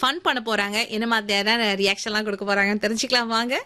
fun பண்ண போறாங்க என்ன மாதிரியான ரியாக்ஷன்லாம் கொடுக்க போறாங்கன்னு தெரிஞ்சுக்கலாம் வாங்க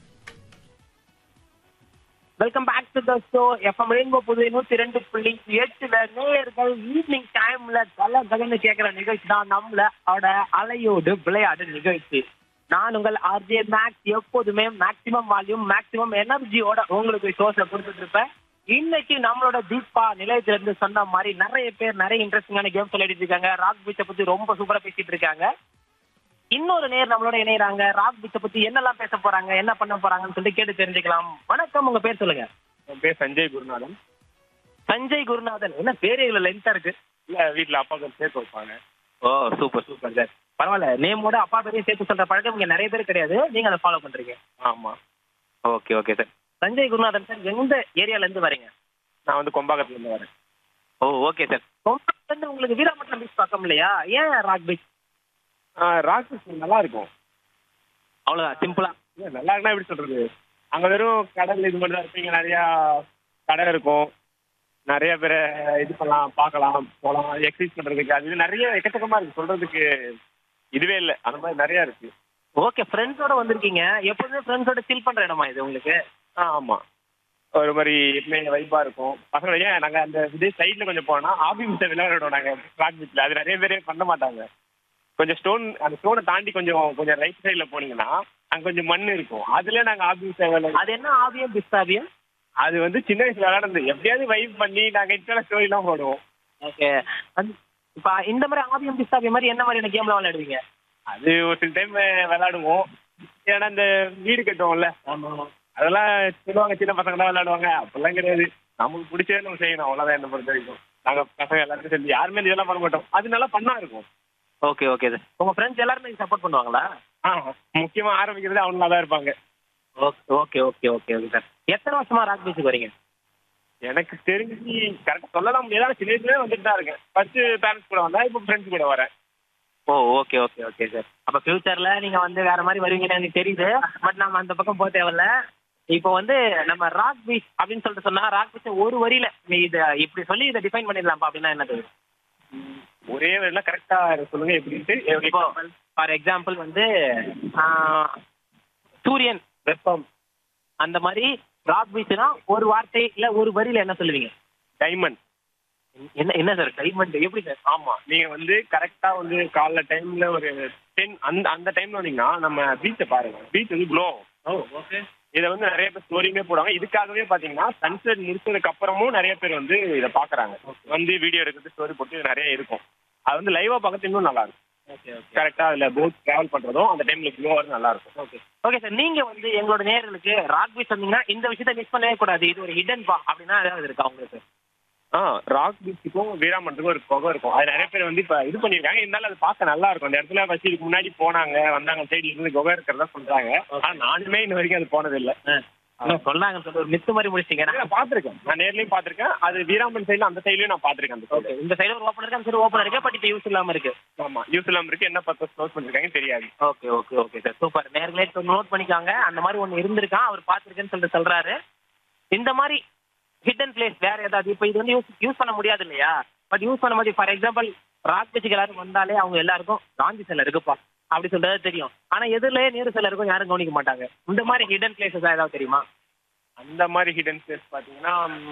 welcome back to the show FM rainbow புது நூத்தி ரெண்டு புள்ளி எட்டுல நேயர்கள் ஈவினிங் டைம்ல கல கலன்னு கேட்கிற நிகழ்ச்சி தான் நம்மள அவட அலையோடு விளையாடு நிகழ்ச்சி நான் உங்கள் ஆர்ஜே மேக்ஸ் எப்போதுமே மேக்சிமம் வால்யூம் மேக்சிமம் எனர்ஜியோட உங்களுக்கு ஷோஸ்ல கொடுத்துட்டு இருப்பேன் இன்னைக்கு நம்மளோட தீபா நிலையத்துல இருந்து சொன்ன மாதிரி நிறைய பேர் நிறைய இன்ட்ரெஸ்டிங்கான கேம்ஸ் விளையாடிட்டு இருக்காங்க ராக் பீச்சை பத்தி ரொம்ப சூப்பரா பேசிட்டு இருக்காங்க இன்னொரு நேர் நம்மளோட இணையறாங்க ராக் பீச்சை பத்தி என்னெல்லாம் பேச போறாங்க என்ன பண்ண போறாங்கன்னு சொல்லிட்டு கேட்டு தெரிஞ்சுக்கலாம் வணக்கம் உங்க பேர் சொல்லுங்க என் பேர் சஞ்சய் குருநாதன் சஞ்சய் குருநாதன் என்ன பேரே இவ்வளவு லென்த்தா இருக்கு இல்ல வீட்ல அப்பா கொஞ்சம் சேர்த்து வைப்பாங்க ஓ சூப்பர் சூப்பர் சார் பரவாயில்ல நேமோட அப்பா பேரையும் சேர்த்து சொல்ற பழக்கம் இங்க நிறைய பேர் கிடையாது நீங்க அதை ஃபாலோ பண்றீங்க ஆமா okay okay sir Sanjay Gurunathan sir எந்த ஏரியால இருந்து வரீங்க நான் வந்து கொம்பாக்கத்துல இருந்து வரேன் ஓ ஓகே சார் கொம்பத்துல இருந்து உங்களுக்கு வீராப்பட்டினம் பீச் பக்கம் இல்லையா ஏன் ராக் பீச் ராக் பீச் நல்லா இருக்கும் அவ்வளவுதான் சிம்பிளா இல்ல நல்லா இருக்குன்னா எப்படி சொல்றது அங்க வெறும் கடல் இது மட்டும் தான் இருப்பீங்க நிறைய கடை இருக்கும் நிறைய பேரை இது பண்ணலாம் பார்க்கலாம் போகலாம் எக்ஸசைஸ் பண்றதுக்கு அது இது நிறைய எக்கச்சக்கமா இருக்கு சொல்றதுக்கு இதுவே இல்லை அந்த மாதிரி நிறைய இருக்கு ஓகே ஃப்ரெண்ட்ஸோட வந்திருக்கீங்க எப்பவுமே ஃப்ரெண்ட்ஸோட சில் பண்ற இடமா இது உங்களுக்கு ஆ ஆமா ஒரு மாதிரி எப்பவுமே வைப்பா இருக்கும் பசங்க ஏன் நாங்க அந்த இதே சைட்ல கொஞ்சம் போனா ஆபி மிச்ச விளையாடுவோம் நாங்க ராக் பீச்ல அது நிறைய பேரே பண்ண மாட்டாங்க கொஞ்சம் ஸ்டோன் அந்த ஸ்டோனை தாண்டி கொஞ்சம் கொஞ்சம் ரைட் சைடுல போனீங்கன்னா அங்க கொஞ்சம் மண் இருக்கும் அதுல நாங்க ஆபி மிச்ச விளையாடு அது என்ன ஆவியம் பிஸ்தாவியம் அது வந்து சின்ன வயசுல விளையாடுறது எப்படியாவது வைப் பண்ணி நாங்க இன்ஸ்டால ஸ்டோரி எல்லாம் போடுவோம் ஓகே இப்ப இந்த மாதிரி ஆவியம் பிஸ்தாவியம் மாதிரி என்ன மாதிரியான கேம்ல விளையாடுவீங்க அது ஒரு சில டைம் விளையாடுவோம் ஏன்னா இந்த வீடு கட்டுவோம்ல அதெல்லாம் சொல்லுவாங்க சின்ன பசங்க தான் விளையாடுவாங்க அப்பெல்லாம் கிடையாது நமக்கு பிடிச்சதே நம்ம செய்யணும் அவ்வளவுதான் என்ன பொறுத்த வரைக்கும் நாங்க பசங்க எல்லாருக்கும் சேர்ந்து யாருமே இதெல்லாம் பண்ண மாட்டோம் அது நல்லா பண்ணா இருக்கும் ஓகே ஓகே சார் உங்க ஃப்ரெண்ட்ஸ் எல்லாருமே சப்போர்ட் பண்ணுவாங்களா ஆ முக்கியமா ஆரம்பிக்கிறது அவங்க தான் இருப்பாங்க okay okay okay okay okay sir எத்தனை வருஷமா ராக் பீச்சுக்கு வரீங்க எனக்கு தெரிஞ்சு கரெக்ட் சொல்லலாம் முடியாது சின்ன வயசுல வந்துட்டு தான் இருக்கேன் ஃபர்ஸ்ட் பேரண்ட்ஸ் கூட வந்தா இப்போ ஃப்ரெண்ட்ஸ் கூட வரேன் oh okay okay okay sir அப்ப ஃபியூச்சர்ல நீங்க வந்து வேற மாதிரி வருவீங்கன்னு எனக்கு தெரியுது பட் நம்ம அந்த பக்கம் போக தேவையில்ல இப்போ வந்து நம்ம ராக் பீச் அப்படின்னு சொல்லிட்டு சொன்னா ராக் பீச் ஒரு வரியில நீ இதை இப்படி சொல்லி இதை டிஃபைன் பண்ணிடலாம்ப்பா அப்படின்னா என்னது ஒரே எல்லாம் கரெக்டா சொல்லுங்க எப்படின்ட்டு இப்போ ஃபார் எக்ஸாம்பிள் வந்து ஆஹ், சூரியன் வெப்பம் அந்த மாதிரி ராக் பீச்னா ஒரு வார்த்தை இல்ல ஒரு வரியில என்ன சொல்லுவீங்க டைமண்ட் என்ன என்ன சார் டைமண்ட் எப்படி சார் ஆமா நீங்க வந்து கரெக்டா வந்து காலைல டைம்ல ஒரு டென் அந்த அந்த டைம்ல வந்தீங்கன்னா நம்ம பீச்சை பாருங்க பீச் வந்து க்ளோ ஓ ஓகே இதை வந்து நிறைய பேர் ஸ்டோரியுமே போடுவாங்க இதுக்காகவே பாத்தீங்கன்னா சன்செட் முடிச்சதுக்கு அப்புறமும் நிறைய பேர் வந்து இதை பாக்குறாங்க வந்து வீடியோ எடுக்கிறது ஸ்டோரி போட்டு இது நிறைய இருக்கும் அது வந்து லைவா பார்க்கறது இன்னும் நல்லா இருக்கும் ஓகே ஓகே கரெக்டா அதுல போட் டிராவல் பண்றதும் அந்த டைம்ல க்ளோ வரும் நல்லா இருக்கும் ஓகே ஓகே சார் நீங்க வந்து எங்களோட நேயர்களுக்கு ராக் பீச் வந்தீங்கன்னா இந்த விஷயத்த மிஸ் பண்ணவே கூடாது இது ஒரு ஹிடன் பா அப்படின்னா ஏதாவது இருக்கா உங்களுக்கு ஆ ராக் பீச்சுக்கும் வீராமணத்துக்கும் ஒரு குகை இருக்கும் அது நிறைய பேர் வந்து இப்ப இது பண்ணிருக்காங்க இருந்தாலும் அது பார்க்க நல்லா இருக்கும் அந்த இடத்துல ஃபர்ஸ்ட் இதுக்கு முன்னாடி போனாங்க வந்தாங்க சைடு இருந்து குகை இருக்கிறதா சொல்றாங்க ஆனா நானுமே இன்ன வரைக்கும் அது போனது இல்ல சொன்னாங்க சார் ஒரு மித்து மாதிரி முடிச்சிட்டீங்க நான் பாத்திருக்கேன் நான் நேர்லயும் பாத்திருக்கேன் அது வீராம்பன் சைடுல அந்த சைடுலயும் நான் பாத்திருக்கேன் அந்த ஓகே இந்த சைடு ஒரு ஓப்பன் இருக்கு அந்த சைடு ஓப்பன் இருக்கு பட் இப்போ யூஸ் இல்லாம இருக்கு ஆமா யூஸ் இல்லாம இருக்கு என்ன பர்பஸ் க்ளோஸ் பண்ணிருக்காங்க தெரியாது okay okay okay sir super நேர்களே நோட் பண்ணிக்காங்க அந்த மாதிரி ஒன்று இருந்திருக்கான் அவர் பார்த்துருக்கேன்னு சொல்லிட்டு சொல்றாரு இந்த மாதிரி ஹிடன் பிளேஸ் வேற ஏதாவது இப்போ இது வந்து யூஸ் யூஸ் பண்ண முடியாது இல்லையா பட் யூஸ் பண்ணும்போது ஃபார் எக்ஸாம்பிள் ராக் பீச்சுக்கு எல்லாரும் வந்தாலே அவங்க எல்லாருக்கும் காந்தி சிலை இருக்குப்பா அப்படி சொல்றது தெரியும் ஆனா எதிரிலேயே நேரு சிலை இருக்கும் யாரும் கவனிக்க மாட்டாங்க இந்த மாதிரி ஹிடன் பிளேசஸ் ஏதாவது தெரியுமா அந்த மாதிரி ஹிடன் பிளேஸ் பாத்தீங்கன்னா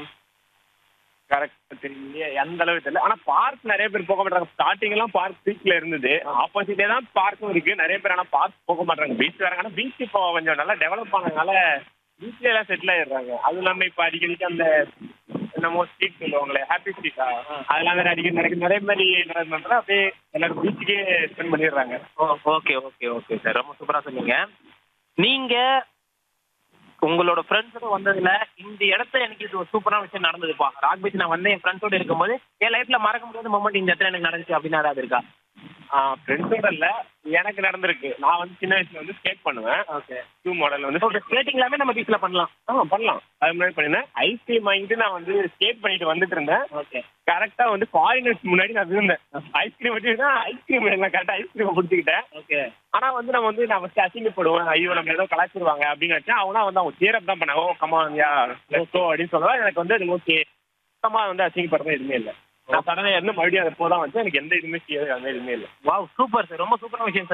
கரெக்ட் தெரியலையே எந்த அளவுக்கு தெரியல ஆனா பார்க் நிறைய பேர் போக மாட்டாங்க ஸ்டார்டிங் எல்லாம் பார்க் பீச்ல இருந்தது ஆப்போசிட்டே தான் பார்க்கும் இருக்கு நிறைய பேர் ஆனா பார்க் போக மாட்டாங்க பீச் வராங்க ஆனா பீச் இப்போ கொஞ்சம் நல்லா டெவலப் ஆனதுனால பீச்ல எல்லாம் செட்டில் ஆயிடுறாங்க அதுவும் இல்லாம இப்ப அடிக்கடிக்கு அந்த என்னமோ ஸ்ட்ரீட் சொல்லுவாங்களே ஹாப்பி ஸ்ட்ரீட்டா அதெல்லாம் வேற அடிக்கடி நடக்குது நிறைய மாதிரி நடக்கிறதுனால அப்படியே எல்லாரும் பீச்சுக்கே ஸ்பெண்ட் பண்ணிடுறாங்க oh okay okay okay sir ரொம்ப சூப்பரா சொன்னீங்க நீங்க உங்களோட ஃப்ரெண்ட்ஸோட வந்ததுல இந்த இடத்துல எனக்கு இது ஒரு சூப்பரான விஷயம் நடந்ததுப்பா ராக் பீச் நான் வந்து என் ஃப்ரெண்ட்ஸோட இருக்கும்போது என் லைஃப்ல மறக்க முடியாத மொமெண்ட் இந்த இடத்துல எனக்கு நடந்துச்சு அப்படின்னு ஏதாவது இருக்கா ஃப்ரெண்ட்ஸோட இல்ல எனக்கு நடந்திருக்கு நான் வந்து சின்ன வயசுல வந்து ஸ்கேட் பண்ணுவேன் ஓகே டூ மாடல் வந்து ஓகே ஸ்கேட்டிங் எல்லாமே நம்ம பீச்ல பண்ணலாம் ஆ பண்ணலாம் அது முன்னாடி பண்ணிருந்தேன் ஐஸ்கிரீம் வாங்கிட்டு நான் வந்து ஸ்கேட் பண்ணிட்டு வந்துட்டு இருந்தேன் ஓகே கரெக்டா வந்து ஃபாரினர்ஸ் முன்னாடி நான் விழுந்தேன் ஐஸ்கிரீம் வச்சுக்கிட்டா ஐஸ்கிரீம் நான் கரெக்டா ஐஸ்கிரீம் பிடிச்சிக்கிட்டேன் ஓகே ஆனா வந்து நம்ம வந்து நான் ஃபர்ஸ்ட் அசிங்கப்படுவேன் ஐயோ நம்ம ஏதோ கலாச்சிருவாங்க அப்படின்னு நினைச்சேன் அவனா வந்து அவங்க சேரப் தான் பண்ணாங்க ஓ கமான் யா லெட்ஸ் கோ அப்படின்னு சொல்லலாம் எனக்கு வந்து அது ஓகே சுத்தமா வந்து அசிங்கப்படுறது எதுவுமே இல்லை நான் சடனா இருந்து மறுபடியும் அதை போதான் வந்து எனக்கு எந்த இதுவுமே செய்யாது அந்த எதுவுமே இல்லை வாவ் சூப்பர் சார் ரொம்ப சூப்பரான விஷயம்